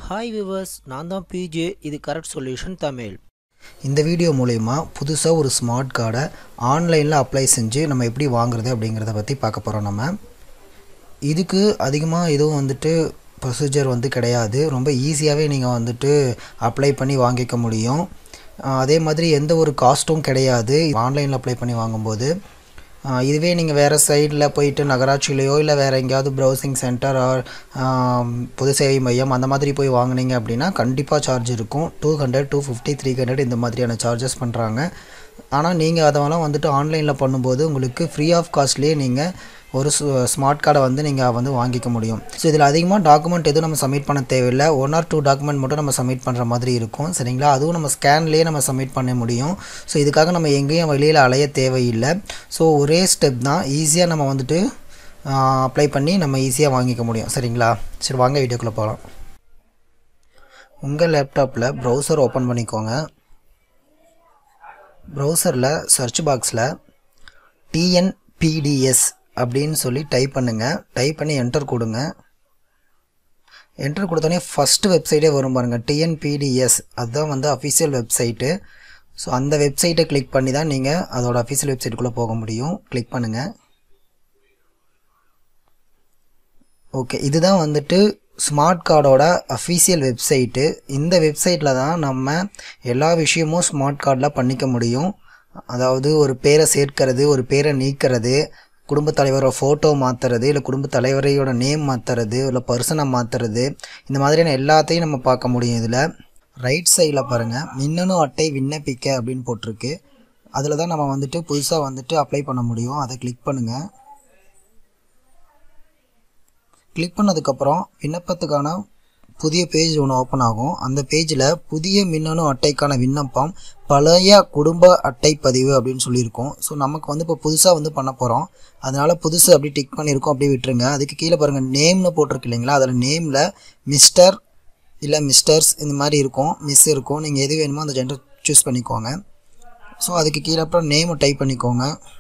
hi viewers நான் தான் PJ இது கரெக்ட் சொல்யூஷன் தமிழ் இந்த வீடியோ மூலயமா புதுசாக ஒரு ஸ்மார்ட் கார்டை ஆன்லைனில் அப்ளை செஞ்சு நம்ம எப்படி வாங்குறது அப்படிங்கிறத பற்றி பார்க்க போகிறோம் நம்ம இதுக்கு அதிகமாக எதுவும் வந்துட்டு ப்ரொசீஜர் வந்து கிடையாது ரொம்ப ஈஸியாகவே நீங்கள் வந்துட்டு அப்ளை பண்ணி வாங்கிக்க முடியும் ஆஹ் அதே மாதிரி எந்த ஒரு காஸ்ட்டும் கிடையாது ஆன்லைனில் அப்ளை பண்ணி வாங்கும்போது ஆஹ் இதுவே நீங்கள் வேறு சைடில் போயிட்டு நகராட்சியிலையோ இல்லை வேறு எங்கேயாவது ப்ரௌசிங் சென்டர் ஆர் பொது சேவை மையம் அந்த மாதிரி போய் வாங்குனீங்க அப்படின்னா கண்டிப்பாக சார்ஜ் இருக்கும் two hundred two fifty three hundred இந்த மாதிரியான சார்ஜஸ் பண்ணுறாங்க ஆனால் நீங்கள் அதெல்லாம் வந்துட்டு ஆன்லைனில் பண்ணும்போது உங்களுக்கு ஃப்ரீ ஆஃப் காஸ்ட்லேயே நீங்கள் ஒரு ஸ்மார்ட் கார்டை வந்து நீங்கள் வந்து வாங்கிக்க முடியும் ஸோ இதில் அதிகமாக டாக்குமெண்ட் எதுவும் நம்ம சப்மிட் பண்ண தேவையில்லை ஒன் ஆர் டூ டாக்குமெண்ட் மட்டும் நம்ம சப்மிட் பண்ணுற மாதிரி இருக்கும் சரிங்களா அதுவும் நம்ம ஸ்கேன்லேயே நம்ம சப்மிட் பண்ண முடியும் ஸோ இதுக்காக நம்ம எங்கேயும் வெளியில் அலைய தேவையில்லை ஸோ ஒரே ஸ்டெப் தான் ஈஸியாக நம்ம வந்துட்டு அப்ளை பண்ணி நம்ம ஈஸியாக வாங்கிக்க முடியும் சரிங்களா சரி வாங்க வீடியோக்குள்ளே போகலாம் உங்கள் லேப்டாப்பில் ப்ரௌசர் ஓப்பன் பண்ணிக்கோங்க ப்ரௌசரில் சர்ச் பாக்ஸில் டிஎன்பிடிஎஸ் அப்படின்னு சொல்லி டைப் பண்ணுங்கள் டைப் பண்ணி என்டர் கொடுங்க என்டர் கொடுத்தோன்னே ஃபஸ்ட்டு வெப்சைட்டே வரும் பாருங்கள் டிஎன்பிடிஎஸ் அதுதான் வந்து அஃபிஷியல் வெப்சைட்டு ஸோ அந்த வெப்சைட்டை கிளிக் பண்ணி தான் நீங்கள் அதோட அஃபிஷியல் வெப்சைட்டுக்குள்ளே போக முடியும் கிளிக் பண்ணுங்கள் ஓகே இதுதான் வந்துட்டு ஸ்மார்ட் கார்டோட அஃபீஷியல் வெப்சைட்டு இந்த வெப்சைட்டில் தான் நம்ம எல்லா விஷயமும் ஸ்மார்ட் கார்டில் பண்ணிக்க முடியும் அதாவது ஒரு பேரை சேர்க்கிறது ஒரு பேரை நீக்கிறது குடும்பத் தலைவரோட ஃபோட்டோ மாற்றுறது இல்லை குடும்பத் தலைவரையோட நேம் மாற்றுறது இல்லை பர்சனை மாற்றுறது இந்த மாதிரியான எல்லாத்தையும் நம்ம பார்க்க முடியும் இதில் ரைட் சைடில் பாருங்கள் மின்னணு அட்டை விண்ணப்பிக்க அப்படின்னு போட்டிருக்கு அதில் தான் நம்ம வந்துட்டு புதுசாக வந்துட்டு அப்ளை பண்ண முடியும் அதை கிளிக் பண்ணுங்கள் கிளிக் பண்ணதுக்கப்புறம் விண்ணப்பத்துக்கான புதிய பேஜ் ஒன்று ஓப்பன் ஆகும் அந்த பேஜில் புதிய மின்னணு அட்டைக்கான விண்ணப்பம் பழைய குடும்ப அட்டை பதிவு அப்படின்னு சொல்லியிருக்கோம் ஸோ நமக்கு வந்து இப்போ புதுசாக வந்து பண்ண போகிறோம் அதனால் புதுசு அப்படி டிக் பண்ணியிருக்கோம் அப்படியே விட்டுருங்க அதுக்கு கீழே பாருங்கள் நேம்னு போட்டிருக்கு இல்லைங்களா அதில் நேமில் மிஸ்டர் இல்லை மிஸ்டர்ஸ் இந்த மாதிரி இருக்கும் மிஸ் இருக்கும் நீங்கள் எது வேணுமோ அந்த ஜெண்டர் சூஸ் பண்ணிக்கோங்க ஸோ அதுக்கு கீழே அப்புறம் நேமை டைப் பண்ணிக்கோங்க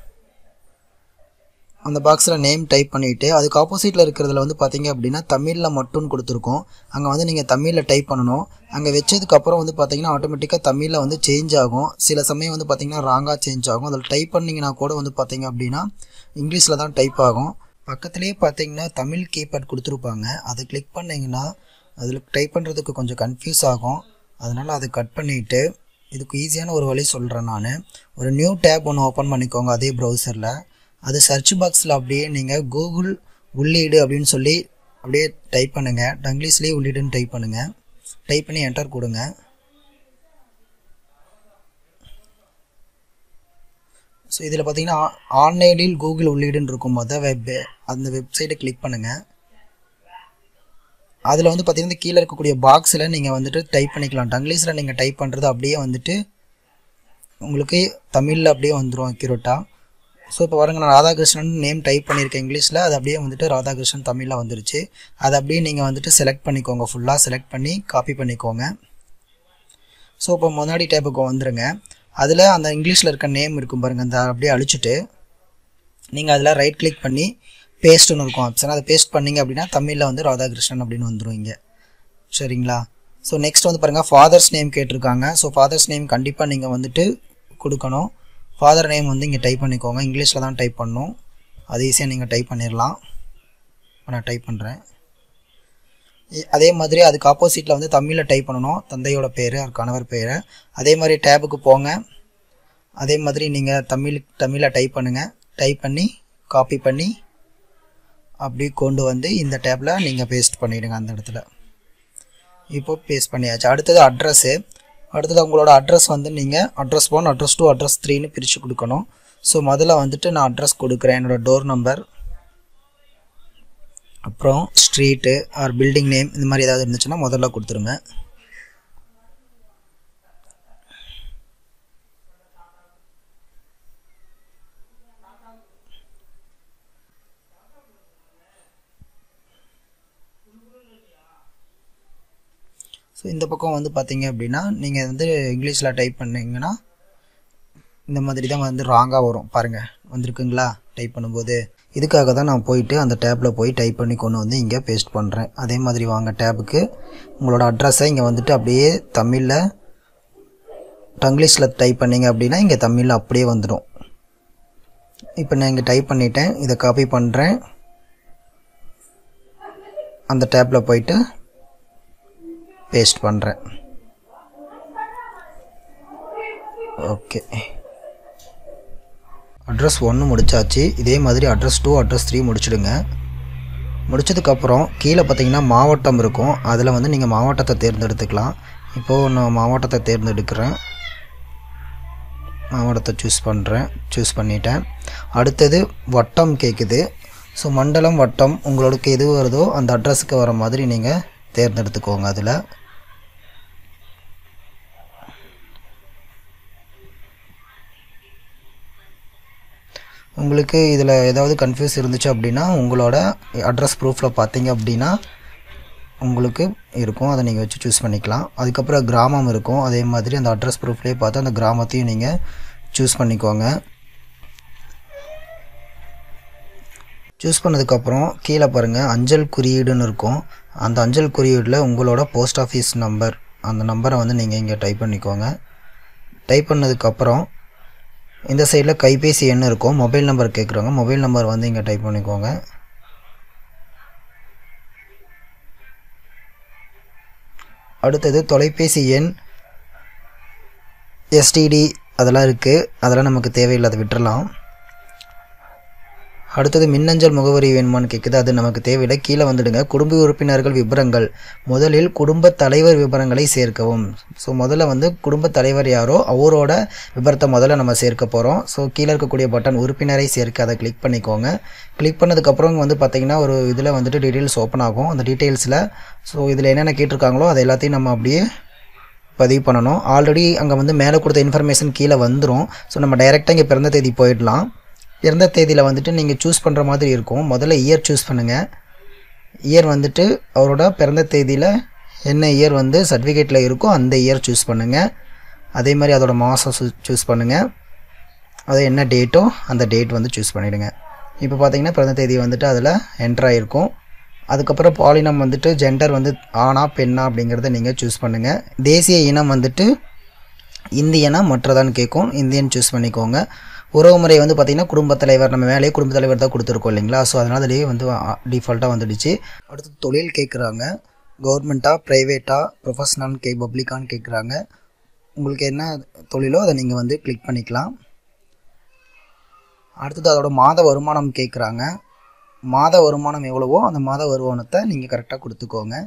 அந்த பாக்ஸில் நேம் டைப் பண்ணிவிட்டு அதுக்கு ஆப்போசிட்டில் இருக்கிறதுல வந்து பார்த்தீங்க அப்படின்னா தமிழில் மட்டும் கொடுத்துருக்கோம் அங்கே வந்து நீங்கள் தமிழில் டைப் பண்ணணும் அங்கே வச்சதுக்கப்புறம் வந்து பார்த்தீங்கன்னா ஆட்டோமேட்டிக்காக தமிழில் வந்து சேஞ்ச் ஆகும் சில சமயம் வந்து பார்த்தீங்கன்னா ராங்காக சேஞ்ச் ஆகும் அதில் டைப் பண்ணிங்கன்னா கூட வந்து பார்த்தீங்க அப்படின்னா இங்கிலீஷில் தான் டைப் ஆகும் பக்கத்துலேயே பார்த்தீங்கன்னா தமிழ் கீபேட் கொடுத்துருப்பாங்க அதை கிளிக் பண்ணிங்கன்னா அதில் டைப் பண்ணுறதுக்கு கொஞ்சம் கன்ஃபியூஸ் ஆகும் அதனால் அதை கட் பண்ணிவிட்டு இதுக்கு ஈஸியான ஒரு வழி சொல்கிறேன் நான் ஒரு நியூ டேப் ஒன்று ஓப்பன் பண்ணிக்கோங்க அதே ப்ரௌசரில் அது சர்ச் பாக்ஸில் அப்படியே நீங்கள் கூகுள் உள்ளீடு அப்படின்னு சொல்லி அப்படியே டைப் பண்ணுங்கள் டங்கிலீஷ்லேயே உள்ளீடுன்னு டைப் பண்ணுங்கள் டைப் பண்ணி என்டர் கொடுங்க ஸோ இதில் பார்த்தீங்கன்னா ஆன்லைனில் கூகுள் உள்ளீடுன்னு இருக்கும் மொதல் வெப் அந்த வெப்சைட்டை கிளிக் பண்ணுங்கள் அதில் வந்து பார்த்தீங்கன்னா கீழே இருக்கக்கூடிய பாக்ஸில் நீங்கள் வந்துட்டு டைப் பண்ணிக்கலாம் டங்கிலீஷில் நீங்கள் டைப் பண்ணுறது அப்படியே வந்துட்டு உங்களுக்கு தமிழில் அப்படியே வந்துடும் அக்யூரேட்டாக ஸோ இப்போ பாருங்க நான் ராதாகிருஷ்ணன் நேம் டைப் பண்ணியிருக்கேன் இங்கிலீஷில் அது அப்படியே வந்துட்டு ராதாகிருஷ்ணன் தமிழில் வந்துருச்சு அதை அப்படியே நீங்கள் வந்துட்டு செலக்ட் பண்ணிக்கோங்க ஃபுல்லாக செலக்ட் பண்ணி காப்பி பண்ணிக்கோங்க ஸோ இப்போ முன்னாடி டேப்புக்கு வந்துடுங்க அதில் அந்த இங்கிலீஷில் இருக்க நேம் இருக்கும் பாருங்கள் அந்த அப்படியே அழிச்சிட்டு நீங்கள் அதில் ரைட் கிளிக் பண்ணி பேஸ்ட்டுன்னு இருக்கும் ஆப்ஷன் அதை பேஸ்ட் பண்ணிங்க அப்படின்னா தமிழில் வந்து ராதாகிருஷ்ணன் அப்படின்னு வந்துடும் இங்கே சரிங்களா ஸோ நெக்ஸ்ட் வந்து பாருங்கள் ஃபாதர்ஸ் நேம் கேட்டிருக்காங்க ஸோ ஃபாதர்ஸ் நேம் கண்டிப்பாக நீங்கள் வந்துட்டு கொடுக்கணும் ஃபாதர் நேம் வந்து இங்கே டைப் பண்ணிக்கோங்க இங்கிலீஷில் தான் டைப் பண்ணணும் அது ஈஸியாக நீங்கள் டைப் பண்ணிடலாம் நான் டைப் பண்ணுறேன் அதே மாதிரி அதுக்கு ஆப்போசிட்டில் வந்து தமிழில் டைப் பண்ணணும் தந்தையோட பேர் கணவர் பேர் அதே மாதிரி டேபுக்கு போங்க அதே மாதிரி நீங்கள் தமிழ் தமிழில் டைப் பண்ணுங்கள் டைப் பண்ணி காப்பி பண்ணி அப்படி கொண்டு வந்து இந்த டேப்பில் நீங்கள் பேஸ்ட் பண்ணிவிடுங்க அந்த இடத்துல இப்போ பேஸ்ட் பண்ணியாச்சு அடுத்தது அட்ரஸ்ஸு அடுத்தது உங்களோட அட்ரஸ் வந்து நீங்கள் address one address two address த்ரீன்னு பிரித்து கொடுக்கணும் ஸோ முதல்ல வந்துட்டு நான் அட்ரஸ் கொடுக்குறேன் என்னோடய டோர் நம்பர் அப்புறம் ஸ்ட்ரீட்டு ஆர் பில்டிங் நேம் இந்த மாதிரி ஏதாவது இருந்துச்சுன்னா முதல்ல கொடுத்துருங்க ஸோ இந்த பக்கம் வந்து பார்த்தீங்க அப்படின்னா நீங்கள் வந்து இங்கிலீஷில் டைப் பண்ணிங்கன்னா இந்த மாதிரி தான் வந்து ராங்காக வரும் பாருங்கள் வந்திருக்குங்களா டைப் பண்ணும்போது இதுக்காக தான் நான் போயிட்டு அந்த டேப்பில் போய் டைப் பண்ணி கொண்டு வந்து இங்கே பேஸ்ட் பண்ணுறேன் அதே மாதிரி வாங்க டேபுக்கு உங்களோட அட்ரஸை இங்கே வந்துட்டு அப்படியே தமிழில் டங்கிலீஷில் டைப் பண்ணீங்க அப்படின்னா இங்கே தமிழில் அப்படியே வந்துடும் இப்போ நான் இங்கே டைப் பண்ணிட்டேன் இதை காப்பி பண்ணுறேன் அந்த டேப்பில் போயிட்டு பேஸ்ட் பண்ணுறேன் ஓகே அட்ரஸ் ஒன்று முடிச்சாச்சு இதே மாதிரி அட்ரஸ் டூ அட்ரஸ் த்ரீ முடிச்சிடுங்க முடிச்சதுக்கப்புறம் கீழே பார்த்தீங்கன்னா மாவட்டம் இருக்கும் அதில் வந்து நீங்கள் மாவட்டத்தை தேர்ந்தெடுத்துக்கலாம் இப்போது நான் மாவட்டத்தை தேர்ந்தெடுக்கிறேன் மாவட்டத்தை சூஸ் பண்ணுறேன் சூஸ் பண்ணிட்டேன் அடுத்தது வட்டம் கேட்குது ஸோ மண்டலம் வட்டம் உங்களுக்கு எது வருதோ அந்த அட்ரஸுக்கு வர மாதிரி நீங்கள் தேர்ந்தெடுத்துக்கோங்க அதில் உங்களுக்கு இதில் ஏதாவது கன்ஃபியூஸ் இருந்துச்சு அப்படின்னா உங்களோட அட்ரஸ் ப்ரூஃபில் பார்த்தீங்க அப்படின்னா உங்களுக்கு இருக்கும் அதை நீங்கள் வச்சு சூஸ் பண்ணிக்கலாம் அதுக்கப்புறம் கிராமம் இருக்கும் அதே மாதிரி அந்த அட்ரஸ் ப்ரூஃப்லேயே பார்த்து அந்த கிராமத்தையும் நீங்கள் சூஸ் பண்ணிக்கோங்க சூஸ் பண்ணதுக்கப்புறம் கீழே பாருங்கள் அஞ்சல் குறியீடுன்னு இருக்கும் அந்த அஞ்சல் குறியீடில் உங்களோட போஸ்ட் ஆஃபீஸ் நம்பர் அந்த நம்பரை வந்து நீங்கள் இங்கே டைப் பண்ணிக்கோங்க டைப் பண்ணதுக்கப்புறம் இந்த சைடில் கைபேசி எண் இருக்கும் மொபைல் நம்பர் கேட்குறாங்க மொபைல் நம்பர் வந்து இங்கே டைப் பண்ணிக்கோங்க அடுத்தது தொலைபேசி எண் எஸ்டிடி அதெல்லாம் இருக்குது அதெல்லாம் நமக்கு தேவையில்லாத விட்டுறலாம் அடுத்தது மின்னஞ்சல் முகவரி வேணுமான்னு கேட்குது அது நமக்கு தேவையில்லை கீழே வந்துடுங்க குடும்ப உறுப்பினர்கள் விவரங்கள் முதலில் குடும்ப தலைவர் விவரங்களை சேர்க்கவும் ஸோ முதல்ல வந்து குடும்ப தலைவர் யாரோ அவரோட விவரத்தை முதல்ல நம்ம சேர்க்க போகிறோம் ஸோ கீழே இருக்கக்கூடிய பட்டன் உறுப்பினரை சேர்க்க அதை கிளிக் பண்ணிக்கோங்க கிளிக் பண்ணதுக்கப்புறம் வந்து பார்த்தீங்கன்னா ஒரு இதில் வந்துட்டு டீட்டெயில்ஸ் ஓப்பன் ஆகும் அந்த டீட்டெயில்ஸில் ஸோ இதில் என்னென்ன கேட்டிருக்காங்களோ அது எல்லாத்தையும் நம்ம அப்படியே பதிவு பண்ணணும் ஆல்ரெடி அங்கே வந்து மேலே கொடுத்த இன்ஃபர்மேஷன் கீழே வந்துடும் ஸோ நம்ம டைரெக்டாக இங்கே பிறந்த தேதி போயிடலாம் பிறந்த தேதியில் வந்துட்டு நீங்கள் சூஸ் பண்ணுற மாதிரி இருக்கும் முதல்ல இயர் சூஸ் பண்ணுங்கள் இயர் வந்துட்டு அவரோட பிறந்த தேதியில் என்ன இயர் வந்து சர்டிஃபிகேட்டில் இருக்கோ அந்த இயர் சூஸ் பண்ணுங்கள் அதே மாதிரி அதோட மாதம் சூஸ் பண்ணுங்கள் அது என்ன டேட்டோ அந்த டேட் வந்து சூஸ் பண்ணிவிடுங்க இப்போ பார்த்தீங்கன்னா பிறந்த தேதி வந்துட்டு அதில் என்ட்ரு ஆகிருக்கும் அதுக்கப்புறம் பாலினம் வந்துட்டு ஜெண்டர் வந்து ஆணா பெண்ணா அப்படிங்கிறத நீங்கள் சூஸ் பண்ணுங்கள் தேசிய இனம் வந்துட்டு இந்தியனா மற்றதான்னு கேட்கும் இந்தியன் சூஸ் பண்ணிக்கோங்க உறவுமுறை வந்து பார்த்திங்கன்னா குடும்பத் தலைவர் நம்ம மேலேயே குடும்பத் தலைவர் தான் கொடுத்துருக்கோம் இல்லைங்களா ஸோ அதனால் அதிலேயே வந்து டிஃபால்ட்டாக வந்துடுச்சு அடுத்து தொழில் கேட்குறாங்க கவர்மெண்ட்டா ப்ரைவேட்டா ப்ரொஃபஷ்னல் கே பப்ளிக்கான்னு கேட்குறாங்க உங்களுக்கு என்ன தொழிலோ அதை நீங்கள் வந்து கிளிக் பண்ணிக்கலாம் அடுத்தது அதோட மாத வருமானம் கேட்குறாங்க மாத வருமானம் எவ்வளவோ அந்த மாத வருமானத்தை நீங்கள் கரெக்டாக கொடுத்துக்கோங்க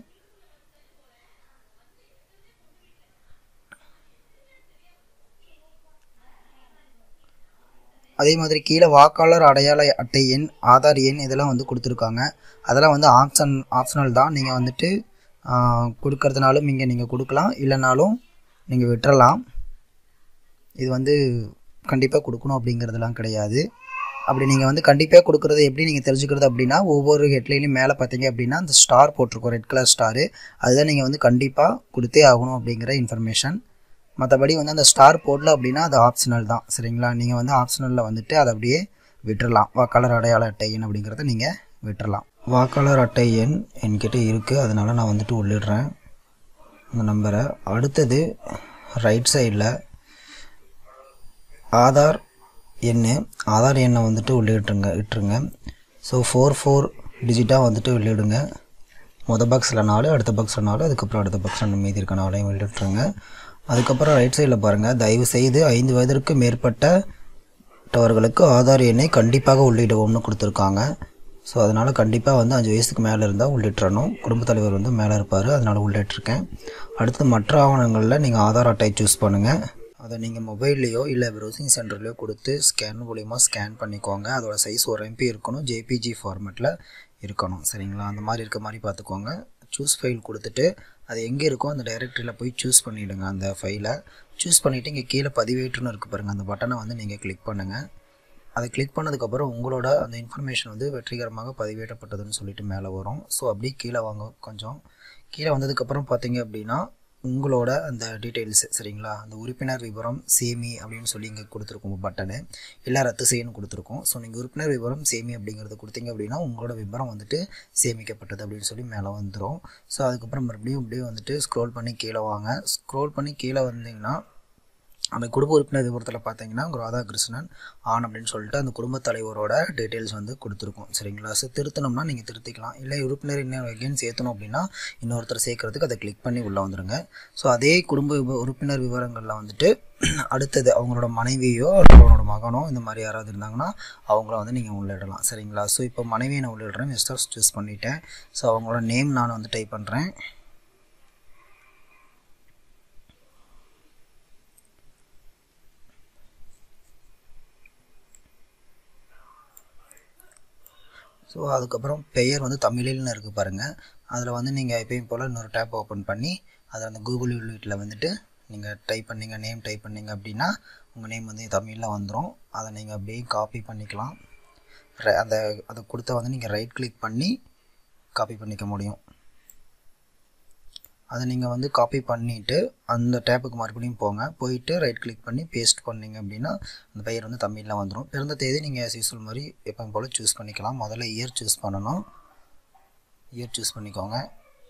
அதே மாதிரி கீழே வாக்காளர் அடையாள அட்டை எண் ஆதார் எண் இதெல்லாம் வந்து கொடுத்துருக்காங்க அதெல்லாம் வந்து ஆப்ஷன் ஆப்ஷனல் தான் நீங்கள் வந்துட்டு கொடுக்கறதுனாலும் இங்கே நீங்கள் கொடுக்கலாம் இல்லைனாலும் நீங்கள் விட்டுறலாம் இது வந்து கண்டிப்பாக கொடுக்கணும் அப்படிங்கிறதுலாம் கிடையாது அப்படி நீங்கள் வந்து கண்டிப்பாக கொடுக்குறது எப்படி நீங்கள் தெரிஞ்சுக்கிறது அப்படின்னா ஒவ்வொரு ஹெட்லைனும் மேலே பார்த்தீங்க அப்படின்னா அந்த ஸ்டார் போட்டிருக்கோம் ரெட் கலர் ஸ்டாரு அதுதான் நீங்கள் வந்து கண்டிப்பாக கொடுத்தே ஆகணும் அப்படிங்கிற இன்ஃபர்மேஷன் மற்றபடி வந்து அந்த ஸ்டார் போடல அப்படின்னா அது ஆப்ஷனல் தான் சரிங்களா நீங்கள் வந்து ஆப்ஷனலில் வந்துட்டு அதை அப்படியே விட்டுறலாம் வாக்காளர் அடையாள அட்டை எண் அப்படிங்கிறத நீங்கள் விட்டுறலாம் வாக்காளர் அட்டை எண் என்கிட்ட இருக்குது அதனால் நான் வந்துட்டு உள்ளிடுறேன் அந்த நம்பரை அடுத்தது ரைட் சைடில் ஆதார் எண் ஆதார் எண்ணை வந்துட்டு உள்ளிட்டுருங்க இட்டுருங்க ஸோ ஃபோர் ஃபோர் டிஜிட்டாக வந்துட்டு உள்ளிடுங்க மொதல் பாக்ஸில் நாலு அடுத்த பாக்ஸில் நாலு அதுக்கப்புறம் அடுத்த பாக்ஸில் மீதி இருக்க நாளையும் உள்ளிட்டுருங்க அதுக்கப்புறம் ரைட் சைடில் பாருங்கள் தயவு செய்து ஐந்து வயதிற்கு மேற்பட்டவர்களுக்கு ஆதார் எண்ணை கண்டிப்பாக உள்ளிடுவோம்னு கொடுத்துருக்காங்க ஸோ அதனால் கண்டிப்பாக வந்து அஞ்சு வயசுக்கு மேலே இருந்தால் உள்ளிட்டுறணும் குடும்பத் தலைவர் வந்து மேலே இருப்பார் அதனால் உள்ளிட்டிருக்கேன் அடுத்து மற்ற ஆவணங்களில் நீங்கள் ஆதார் அட்டை சூஸ் பண்ணுங்கள் அதை நீங்கள் மொபைல்லையோ இல்லை ப்ரௌசிங் சென்டர்லையோ கொடுத்து ஸ்கேன் மூலிமா ஸ்கேன் பண்ணிக்கோங்க அதோட சைஸ் ஒரு எம்பி இருக்கணும் ஜேபிஜி ஃபார்மேட்டில் இருக்கணும் சரிங்களா அந்த மாதிரி இருக்க மாதிரி பார்த்துக்கோங்க சூஸ் ஃபைல் கொடுத்துட்டு அது எங்கே இருக்கோ அந்த டைரக்டரியில் போய் சூஸ் பண்ணிவிடுங்க அந்த ஃபைலை சூஸ் பண்ணிவிட்டு இங்கே கீழே பதிவேற்றுன்னு இருக்குது பாருங்கள் அந்த பட்டனை வந்து நீங்கள் கிளிக் பண்ணுங்கள் அதை கிளிக் பண்ணதுக்கப்புறம் உங்களோட அந்த இன்ஃபர்மேஷன் வந்து வெற்றிகரமாக பதிவேற்றப்பட்டதுன்னு சொல்லிட்டு மேலே வரும் ஸோ அப்படியே கீழே வாங்க கொஞ்சம் கீழே வந்ததுக்கப்புறம் பார்த்தீங்க அப்படின்னா உங்களோட அந்த டீட்டெயில்ஸ் சரிங்களா அந்த உறுப்பினர் விவரம் சேமி அப்படின்னு சொல்லி இங்கே கொடுத்துருக்கோம் பட்டனு இல்லை ரத்து செய்யணும் கொடுத்துருக்கோம் ஸோ நீங்கள் உறுப்பினர் விவரம் சேமி அப்படிங்கிறது கொடுத்தீங்க அப்படின்னா உங்களோட விவரம் வந்துட்டு சேமிக்கப்பட்டது அப்படின்னு சொல்லி மேலே வந்துடும் ஸோ அதுக்கப்புறம் மறுபடியும் அப்படியே வந்துட்டு ஸ்க்ரோல் பண்ணி கீழே வாங்க ஸ்க்ரோல் பண்ணி கீழே வந்தீங்கன்னா அந்த குடும்ப உறுப்பினர் விவரத்தில் பார்த்தீங்கன்னா உங்கள் ராதாகிருஷ்ணன் ஆண் அப்படின்னு சொல்லிட்டு அந்த குடும்பத் தலைவரோட டீட்டெயில்ஸ் வந்து கொடுத்துருக்கோம் சரிங்களா ஸோ திருத்தணும்னா நீங்கள் திருத்திக்கலாம் இல்லை உறுப்பினர் இன்னும் எகெயின் சேர்த்தணும் அப்படின்னா இன்னொருத்தர் சேர்க்கறதுக்கு அதை கிளிக் பண்ணி உள்ளே வந்துடுங்க ஸோ அதே குடும்ப விவ- உறுப்பினர் விவரங்களில் வந்துட்டு அடுத்தது அவங்களோட மனைவியோ அல்லது அவங்களோட மகனோ இந்த மாதிரி யாராவது இருந்தாங்கன்னா அவங்கள வந்து நீங்கள் உள்ளிடலாம் சரிங்களா ஸோ இப்போ மனைவியை நான் உள்ளிடுறேன் மிஸ்டர் சூஸ் பண்ணிட்டேன் ஸோ அவங்களோட நேம் நான் வந்து டைப் பண்ணுறேன் ஸோ அதுக்கப்புறம் பெயர் வந்து தமிழில்னு இருக்குது பாருங்கள் அதில் வந்து நீங்கள் எப்பயும் போல் இன்னொரு டேப் ஓப்பன் பண்ணி அதில் அந்த கூகுள் வீட்டில் வந்துட்டு நீங்கள் டைப் பண்ணீங்க நேம் டைப் பண்ணீங்க அப்படின்னா உங்கள் நேம் வந்து தமிழில் வந்துடும் அதை நீங்கள் அப்படியே காப்பி பண்ணிக்கலாம் ர- அந்த அதை கொடுத்த வந்து நீங்கள் ரைட் கிளிக் பண்ணி காப்பி பண்ணிக்க முடியும் அதை நீங்கள் வந்து காப்பி பண்ணிவிட்டு அந்த டேப்புக்கு மறுபடியும் போங்க போயிட்டு ரைட் கிளிக் பண்ணி பேஸ்ட் பண்ணீங்க அப்படின்னா அந்த பெயர் வந்து தமிழில் வந்துடும் பிறந்த தேதி நீங்கள் சீசல் மாதிரி எப்பவும் போல் சூஸ் பண்ணிக்கலாம் முதல்ல இயர் சூஸ் பண்ணணும் இயர் சூஸ் பண்ணிக்கோங்க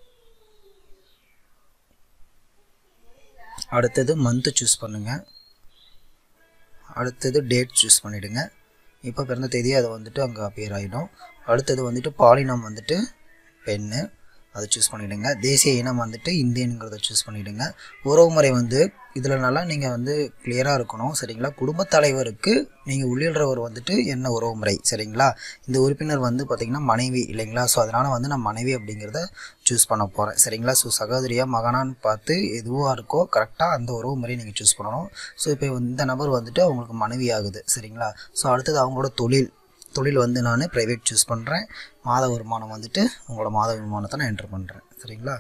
அடுத்தது மந்த்து சூஸ் பண்ணுங்கள் அடுத்தது டேட் சூஸ் பண்ணிவிடுங்க இப்போ பிறந்த தேதி அதை வந்துட்டு அங்கே அப்பியர் ஆகிடும் அடுத்தது வந்துட்டு பாலினம் வந்துட்டு பெண்ணு அதை சூஸ் பண்ணிவிடுங்க தேசிய இனம் வந்துட்டு இந்தியனுங்கிறத சூஸ் பண்ணிவிடுங்க உறவுமுறை வந்து இதில் நல்லா நீங்கள் வந்து கிளியராக இருக்கணும் சரிங்களா குடும்பத் தலைவருக்கு நீங்கள் உள்ளிடுறவர் வந்துட்டு என்ன உறவுமுறை சரிங்களா இந்த உறுப்பினர் வந்து பார்த்திங்கன்னா மனைவி இல்லைங்களா ஸோ அதனால் வந்து நான் மனைவி அப்படிங்கிறத சூஸ் பண்ண போகிறேன் சரிங்களா ஸோ சகோதரியா மகனான்னு பார்த்து எதுவாக இருக்கோ கரெக்டாக அந்த உறவு முறையை நீங்கள் சூஸ் பண்ணணும் ஸோ இப்போ இந்த நபர் வந்துட்டு அவங்களுக்கு மனைவி ஆகுது சரிங்களா ஸோ அடுத்தது அவங்களோட தொழில் தொழில் வந்து நான் ப்ரைவேட் சூஸ் பண்ணுறேன் மாத வருமானம் வந்துட்டு உங்களோட மாத வருமானத்தை நான் என்ட்ரு பண்ணுறேன் சரிங்களா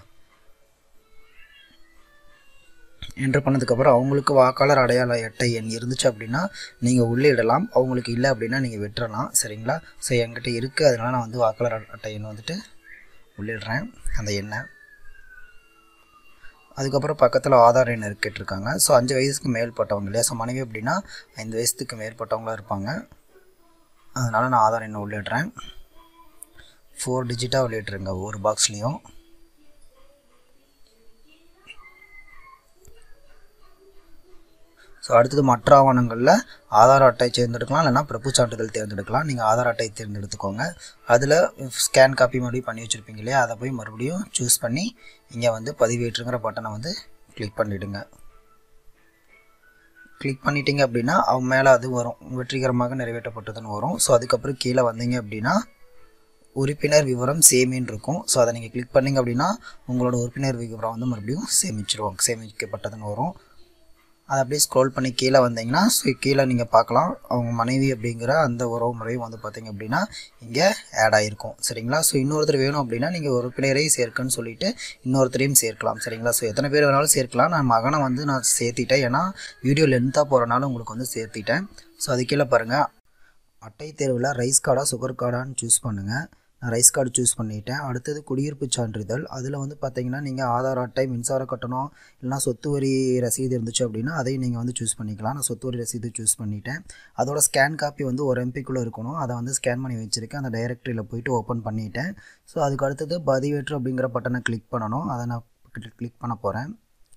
என்ட்ரு பண்ணதுக்கப்புறம் அவங்களுக்கு வாக்காளர் அடையாள அட்டை எண் இருந்துச்சு அப்படின்னா நீங்கள் உள்ளே இடலாம் அவங்களுக்கு இல்லை அப்படின்னா நீங்கள் விட்டுறலாம் சரிங்களா ஸோ என்கிட்ட இருக்குது அதனால நான் வந்து வாக்காளர் அட்டை எண் வந்துட்டு உள்ளிடுறேன் அந்த எண்ணை அதுக்கப்புறம் பக்கத்தில் ஆதார் எண் கேட்டிருக்காங்க ஸோ அஞ்சு வயசுக்கு மேற்பட்டவங்க இல்லையா ஸோ மனைவி அப்படின்னா ஐந்து வயசுக்கு மேற்பட்டவங்களா இருப்பாங்க அதனால் நான் ஆதார் எண்ணை உள்ளிடுறேன் ஃபோர் டிஜிட்டாக உள்ளிட்டுருங்க ஒவ்வொரு பாக்ஸ்லேயும் ஸோ அடுத்தது மற்ற ஆவணங்களில் ஆதார் அட்டை தேர்ந்தெடுக்கலாம் இல்லைனா பிறப்பு சான்றிதழ் தேர்ந்தெடுக்கலாம் நீங்கள் ஆதார் அட்டை தேர்ந்தெடுத்துக்கோங்க அதில் ஸ்கேன் காப்பி மறுபடியும் பண்ணி வச்சுருப்பீங்க இல்லையா அதை போய் மறுபடியும் சூஸ் பண்ணி இங்கே வந்து பதிவேற்றுங்கிற பட்டனை வந்து கிளிக் பண்ணிவிடுங்க கிளிக் பண்ணிட்டீங்க அப்படின்னா அவங்க மேலே அது வரும் வெற்றிகரமாக நிறைவேற்றப்பட்டதுன்னு வரும் ஸோ அதுக்கப்புறம் கீழே வந்தீங்க அப்படின்னா உறுப்பினர் விவரம் சேமின்னு இருக்கும் ஸோ அதை நீங்கள் கிளிக் பண்ணீங்க அப்படின்னா உங்களோட உறுப்பினர் விவரம் வந்து மறுபடியும் சேமிச்சிருவோம் சேமிக்கப்பட்டதுன்னு வரும் அதை அப்படியே ஸ்க்ரோல் பண்ணி கீழே வந்தீங்கன்னா ஸோ கீழே நீங்கள் பார்க்கலாம் அவங்க மனைவி அப்படிங்கிற அந்த உறவு முறையும் வந்து பார்த்தீங்க அப்படின்னா இங்கே ஆட் ஆகிருக்கும் சரிங்களா ஸோ இன்னொருத்தர் வேணும் அப்படின்னா நீங்கள் உறுப்பினரையும் சேர்க்குன்னு சொல்லிட்டு இன்னொருத்தரையும் சேர்க்கலாம் சரிங்களா ஸோ எத்தனை பேர் வேணாலும் சேர்க்கலாம் நான் மகனை வந்து நான் சேர்த்திட்டேன் ஏன்னா வீடியோ லென்த்தாக போகிறனால உங்களுக்கு வந்து சேர்த்திட்டேன் ஸோ அது கீழே பாருங்கள் அட்டை தேர்வில் ரைஸ் கார்டா சுகர் கார்டான்னு சூஸ் பண்ணுங்கள் நான் ரைஸ் கார்டு சூஸ் பண்ணிட்டேன் அடுத்தது குடியிருப்பு சான்றிதழ் அதில் வந்து பார்த்தீங்கன்னா நீங்கள் ஆதார் அட்டை மின்சார கட்டணம் இல்லைனா சொத்து வரி ரசீது இருந்துச்சு அப்படின்னா அதையும் நீங்கள் வந்து சூஸ் பண்ணிக்கலாம் நான் சொத்து வரி ரசீது சூஸ் பண்ணிட்டேன் அதோட ஸ்கேன் காப்பி வந்து ஒரு எம்பிக்குள்ளே இருக்கணும் அதை வந்து ஸ்கேன் பண்ணி வச்சுருக்கேன் அந்த டைரக்டரியில் போயிட்டு ஓப்பன் பண்ணிட்டேன் ஸோ அதுக்கு அடுத்தது பதிவேற்று அப்படிங்கிற பட்டனை கிளிக் பண்ணணும் அதை நான் கிளிக் பண்ண போகிறேன்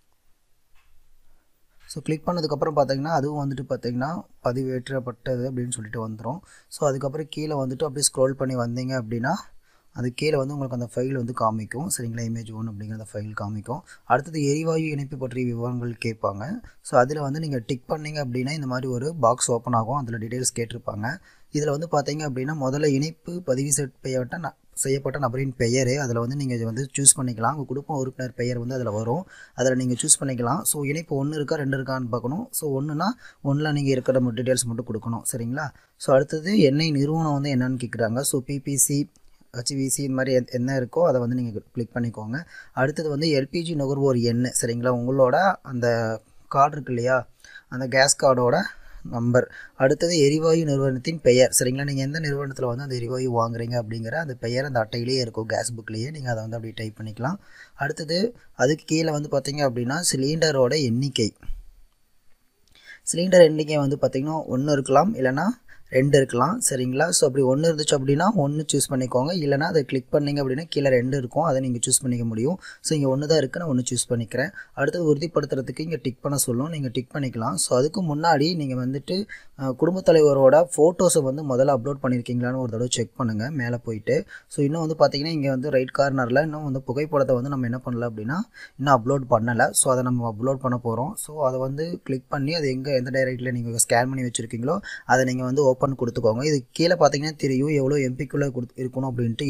ஸோ கிளிக் பண்ணதுக்கப்புறம் பார்த்தீங்கன்னா அதுவும் வந்துட்டு பார்த்தீங்கன்னா பதிவேற்றப்பட்டது அப்படின்னு சொல்லிட்டு வந்துடும் ஸோ அதுக்கப்புறம் கீழே வந்துட்டு அப்படியே ஸ்க்ரோல் பண்ணி வந்தீங்க அப்படின்னா அது கீழே வந்து உங்களுக்கு அந்த ஃபைல் வந்து காமிக்கும் சரிங்களா இமேஜ் ஒன் அப்படிங்கிற அந்த ஃபைல் காமிக்கும் அடுத்தது எரிவாயு இணைப்பு பற்றிய விவரங்கள் கேட்பாங்க ஸோ அதில் வந்து நீங்கள் டிக் பண்ணீங்க அப்படின்னா இந்த மாதிரி ஒரு பாக்ஸ் ஓப்பன் ஆகும் அதில் டீட்டெயில்ஸ் கேட்டிருப்பாங்க இதில் வந்து பார்த்தீங்க அப்படின்னா முதல்ல இணைப்பு பதிவு செய்யப்பட்ட ந செய்யப்பட்ட நபரின் பெயர் அதில் வந்து நீங்கள் வந்து சூஸ் பண்ணிக்கலாம் உங்கள் குடும்ப உறுப்பினர் பெயர் வந்து அதில் வரும் அதில் நீங்கள் சூஸ் பண்ணிக்கலாம் ஸோ இணைப்பு ஒன்று இருக்கா ரெண்டு இருக்கான்னு பார்க்கணும் ஸோ ஒன்றுனா ஒன்றில் நீங்கள் இருக்கிற டீட்டெயில்ஸ் மட்டும் கொடுக்கணும் சரிங்களா ஸோ அடுத்தது எண்ணெய் நிறுவனம் வந்து என்னன்னு கேட்குறாங்க ஸோ பிபிசி ஹச்விசி இந்த மாதிரி எத்- என்ன இருக்கோ அதை வந்து நீங்கள் கிளிக் பண்ணிக்கோங்க அடுத்தது வந்து எல்பிஜி நுகர்வோர் எண் சரிங்களா உங்களோட அந்த கார்டு இருக்கு இல்லையா அந்த கேஸ் கார்டோட நம்பர் அடுத்தது எரிவாயு நிறுவனத்தின் பெயர் சரிங்களா நீங்கள் எந்த நிறுவனத்தில் வந்து அந்த எரிவாயு வாங்குறீங்க அப்படிங்கிற அந்த பெயர் அந்த அட்டையிலேயே இருக்கும் கேஸ் புக்லேயே நீங்கள் அதை வந்து அப்படியே டைப் பண்ணிக்கலாம் அடுத்தது அதுக்கு கீழே வந்து பார்த்தீங்க அப்படின்னா சிலிண்டரோட எண்ணிக்கை சிலிண்டர் எண்ணிக்கை வந்து பார்த்திங்கன்னா ஒன்று இருக்கலாம் இல்லைனா ரெண்டு இருக்கலாம் சரிங்களா ஸோ அப்படி ஒன்று இருந்துச்சு அப்படின்னா ஒன்று சூஸ் பண்ணிக்கோங்க இல்லைனா அதை கிளிக் பண்ணிங்க அப்படின்னா கீழே ரெண்டு இருக்கும் அதை நீங்கள் சூஸ் பண்ணிக்க முடியும் ஸோ இங்கே ஒன்று தான் இருக்குது நான் ஒன்று சூஸ் பண்ணிக்கிறேன் அடுத்தது உறுதிப்படுத்துறதுக்கு இங்கே டிக் பண்ண சொல்லும் நீங்கள் டிக் பண்ணிக்கலாம் ஸோ அதுக்கு முன்னாடி நீங்கள் வந்துட்டு குடும்பத் தலைவரோட ஃபோட்டோஸை வந்து முதல்ல அப்லோட் பண்ணியிருக்கீங்களான்னு ஒரு தடவை செக் பண்ணுங்கள் மேலே போயிட்டு ஸோ இன்னும் வந்து பார்த்தீங்கன்னா இங்கே வந்து ரைட் கார்னரில் இன்னும் வந்து புகைப்படத்தை வந்து நம்ம என்ன பண்ணல அப்படின்னா இன்னும் அப்லோட் பண்ணலை ஸோ அதை நம்ம அப்லோட் பண்ண போகிறோம் ஸோ அதை வந்து கிளிக் பண்ணி அது எங்கே எந்த டைரக்டில் நீங்கள் ஸ்கேன் பண்ணி வச்சுருக்கீங்களோ அதை நீங்கள் வந்து ஓப்பன் கொடுத்துக்கோங்க இது கீழே பார்த்தீங்கன்னா தெரியும் எவ்வளோ எம்பிக்குள்ளே கொடுத்து இருக்கணும் அப்படின்ட்டு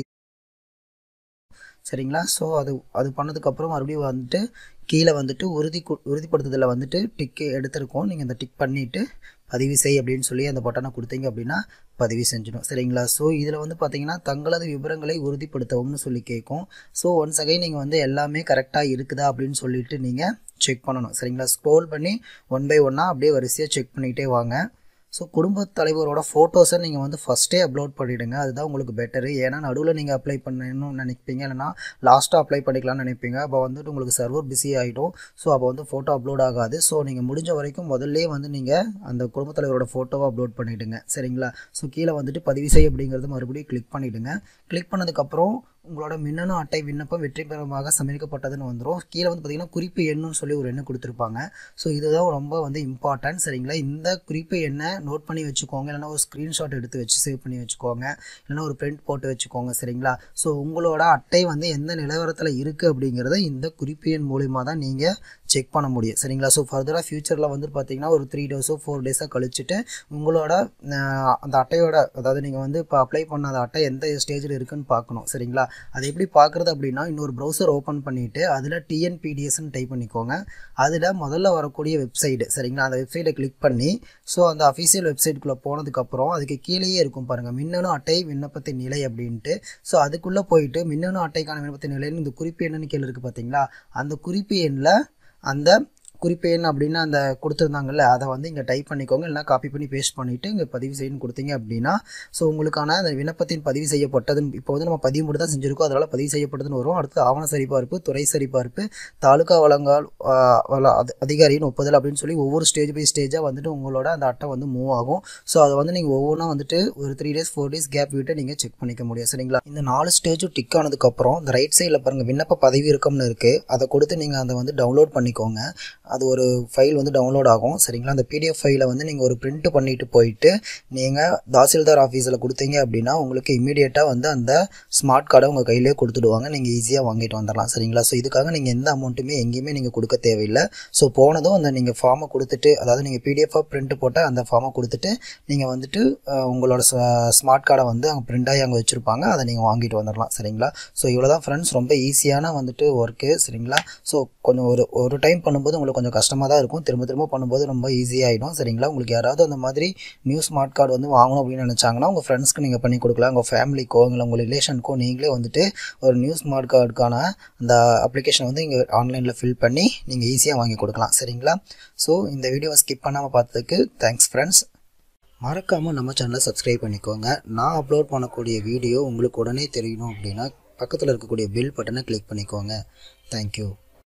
சரிங்களா ஸோ அது அது பண்ணதுக்கப்புறம் மறுபடியும் வந்துட்டு கீழே வந்துட்டு உறுதி உறுதிப்படுத்துதலில் வந்துட்டு டிக்கு எடுத்திருக்கோம் நீங்கள் அந்த டிக் பண்ணிவிட்டு பதிவு செய் அப்படின்னு சொல்லி அந்த பட்டனை கொடுத்தீங்க அப்படின்னா பதிவு செஞ்சிடும் சரிங்களா ஸோ இதில் வந்து பார்த்தீங்கன்னா தங்களது விவரங்களை உறுதிப்படுத்தவும்னு சொல்லி கேட்கும் ஸோ ஒன்ஸ் அகைன் நீங்கள் வந்து எல்லாமே கரெக்டாக இருக்குதா அப்படின்னு சொல்லிட்டு நீங்கள் செக் பண்ணணும் சரிங்களா ஸ்க்ரோல் பண்ணி ஒன் பை ஒன்னாக அப்படியே வரிசையாக செக் பண்ணிகிட்டே வாங்க ஸோ குடும்பத் தலைவரோட ஃபோட்டோஸை நீங்கள் வந்து ஃபஸ்ட்டே அப்லோட் பண்ணிவிடுங்க அதுதான் உங்களுக்கு பெட்டரு ஏன்னா நடுவில் நீங்கள் அப்ளை பண்ணணும்னு நினைப்பீங்க இல்லைனா லாஸ்ட்டாக அப்ளை பண்ணிக்கலாம்னு நினைப்பீங்க அப்போ வந்துட்டு உங்களுக்கு சர்வர் பிஸி ஆகிடும் ஸோ அப்போ வந்து ஃபோட்டோ அப்லோட் ஆகாது ஸோ நீங்கள் முடிஞ்ச வரைக்கும் முதல்லே வந்து நீங்கள் அந்த குடும்பத் தலைவரோட ஃபோட்டோவை அப்லோட் பண்ணிவிடுங்க சரிங்களா ஸோ கீழே வந்துட்டு பதிவு செய் அப்படிங்கிறது மறுபடியும் கிளிக் பண்ணிவிடுங்க கிளிக் பண்ணதுக்கப்புறம் உங்களோட மின்னணு அட்டை விண்ணப்பம் வெற்றிகரமாக சமர்ப்பிக்கப்பட்டதுன்னு வந்துடும் கீழே வந்து பார்த்தீங்கன்னா குறிப்பு எண்ணுன்னு சொல்லி ஒரு எண்ணு கொடுத்துருப்பாங்க ஸோ இதுதான் ரொம்ப வந்து இம்பார்ட்டன்ட் சரிங்களா இந்த குறிப்பு எண்ணை நோட் பண்ணி வச்சுக்கோங்க இல்லைனா ஒரு ஸ்க்ரீன்ஷாட் எடுத்து வச்சு சேவ் பண்ணி வச்சுக்கோங்க இல்லைனா ஒரு பிரிண்ட் போட்டு வச்சுக்கோங்க சரிங்களா ஸோ உங்களோட அட்டை வந்து எந்த நிலவரத்தில் இருக்குது அப்படிங்கிறத இந்த குறிப்பு எண் மூலிமா தான் நீங்கள் செக் பண்ண முடியும் சரிங்களா ஸோ ஃபர்தராக ஃப்யூச்சரில் வந்து பார்த்தீங்கன்னா ஒரு த்ரீ டேஸோ ஃபோர் டேஸாக கழிச்சுட்டு உங்களோட அந்த அட்டையோட அதாவது நீங்கள் வந்து இப்போ அப்ளை பண்ண அந்த அட்டை எந்த ஸ்டேஜில் இருக்குன்னு பார்க்கணும் சரிங்களா அது எப்படி பார்க்குறது அப்படின்னா இன்னொரு ப்ரௌசர் ஓப்பன் பண்ணிவிட்டு அதில் டிஎன்பிடிஎஸ்ன்னு டைப் பண்ணிக்கோங்க அதில் முதல்ல வரக்கூடிய வெப்சைட்டு சரிங்களா அந்த வெப்சைட்டை கிளிக் பண்ணி ஸோ அந்த அஃபீஷியல் வெப்சைட்டுக்குள்ளே போனதுக்கப்புறம் அதுக்கு கீழேயே இருக்கும் பாருங்கள் மின்னணு அட்டை விண்ணப்பத்தின் நிலை அப்படின்ட்டு ஸோ அதுக்குள்ளே போயிட்டு மின்னணு அட்டைக்கான விண்ணப்பத்தின் நிலைன்னு இந்த குறிப்பு என்னன்னு கீழே இருக்குது பார்த்தீங்களா அந்த குறிப்பு எண்ணில் அந்த குறிப்பு எண் அப்படின்னு அந்த கொடுத்துருந்தாங்கல்ல அதை வந்து இங்கே டைப் பண்ணிக்கோங்க இல்லைனா காப்பி பண்ணி பேஸ்ட் பண்ணிவிட்டு இங்கே பதிவு செய்யணும்னு கொடுத்தீங்க அப்படின்னா ஸோ உங்களுக்கான அந்த விண்ணப்பத்தின் பதிவு செய்யப்பட்டதுன்னு இப்போ வந்து நம்ம பதிவு மட்டும் தான் செஞ்சுருக்கோம் அதனால் பதிவு செய்யப்பட்டதுன்னு வரும் அடுத்து ஆவண சரிபார்ப்பு துறை சரிபார்ப்பு தாலுகா வழங்கால் அதிகாரியின் ஒப்புதல் அப்படின்னு சொல்லி ஒவ்வொரு ஸ்டேஜ் பை ஸ்டேஜாக வந்துட்டு உங்களோட அந்த அட்டை வந்து மூவ் ஆகும் ஸோ அதை வந்து நீங்கள் ஒவ்வொன்றா வந்துட்டு ஒரு three days four days gap விட்டு நீங்கள் செக் பண்ணிக்க முடியும் சரிங்களா இந்த நாலு ஸ்டேஜும் டிக் ஆனதுக்கப்புறம் இந்த ரைட் சைடில் பாருங்கள் விண்ணப்ப பதிவு இருக்கம்னு இருக்குது அதை கொடுத்து நீங்கள் அதை வந்து டவுன்லோட் பண்ணிக்கோங்க அது ஒரு ஃபைல் வந்து டவுன்லோட் ஆகும் சரிங்களா அந்த பிடிஎஃப் ஃபைலை வந்து நீங்கள் ஒரு பிரிண்ட் பண்ணிட்டு போயிட்டு நீங்கள் தாசில்தார் ஆஃபீஸில் கொடுத்தீங்க அப்படின்னா உங்களுக்கு இமீடியட்டாக வந்து அந்த ஸ்மார்ட் கார்டை உங்கள் கையிலே கொடுத்துடுவாங்க நீங்கள் ஈஸியாக வாங்கிட்டு வந்துடலாம் சரிங்களா ஸோ இதுக்காக நீங்கள் எந்த அமௌண்ட்டுமே எங்கேயுமே நீங்கள் கொடுக்க தேவையில்லை ஸோ போனதும் அந்த நீங்கள் ஃபார்மை கொடுத்துட்டு அதாவது நீங்கள் பிடிஎஃபாக பிரிண்ட் போட்ட அந்த ஃபார்மை கொடுத்துட்டு நீங்கள் வந்துட்டு உங்களோட ஸ்மார்ட் கார்டை வந்து அங்கே பிரிண்ட் ஆகி அங்கே வச்சுருப்பாங்க அதை நீங்கள் வாங்கிட்டு வந்துடலாம் சரிங்களா ஸோ இவ்வளோ தான் ஃப்ரெண்ட்ஸ் ரொம்ப ஈஸியான வந்துட்டு ஒர்க்கு சரிங்களா ஸோ கொஞ்சம் ஒரு ஒரு டைம் பண்ணும்போது உங்களுக்கு கொஞ்சம் கஷ்டமாக தான் இருக்கும் திரும்ப திரும்ப பண்ணும்போது ரொம்ப ஈஸியாகிடும் சரிங்களா உங்களுக்கு யாராவது அந்த மாதிரி நியூ ஸ்மார்ட் கார்டு வந்து வாங்கணும் அப்படின்னு நினச்சாங்கன்னா உங்கள் ஃப்ரெண்ட்ஸ்க்கு நீங்கள் பண்ணி கொடுக்கலாம் உங்கள் ஃபேமிலிக்கோ இல்லை உங்கள் ரிலேஷனுக்கோ நீங்களே வந்துட்டு ஒரு நியூ ஸ்மார்ட் கார்டுக்கான அந்த அப்ளிகேஷன் வந்து இங்கே ஆன்லைனில் ஃபில் பண்ணி நீங்கள் ஈஸியாக வாங்கி கொடுக்கலாம் சரிங்களா ஸோ இந்த வீடியோவை ஸ்கிப் பண்ணாமல் பார்த்ததுக்கு தேங்க்ஸ் ஃப்ரெண்ட்ஸ் மறக்காமல் நம்ம சேனலை சப்ஸ்கிரைப் பண்ணிக்கோங்க நான் அப்லோட் பண்ணக்கூடிய வீடியோ உங்களுக்கு உடனே தெரியணும் அப்படின்னா பக்கத்தில் இருக்கக்கூடிய பில் பட்டனை கிளிக் பண்ணிக்கோங்க தேங்க்யூ